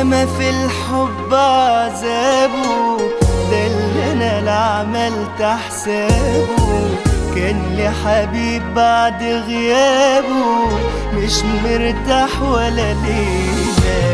ياما في الحب عذابه ده اللي انا لا عملت حسابه كان لي حبيب بعد غيابه مش مرتاح ولا ليلة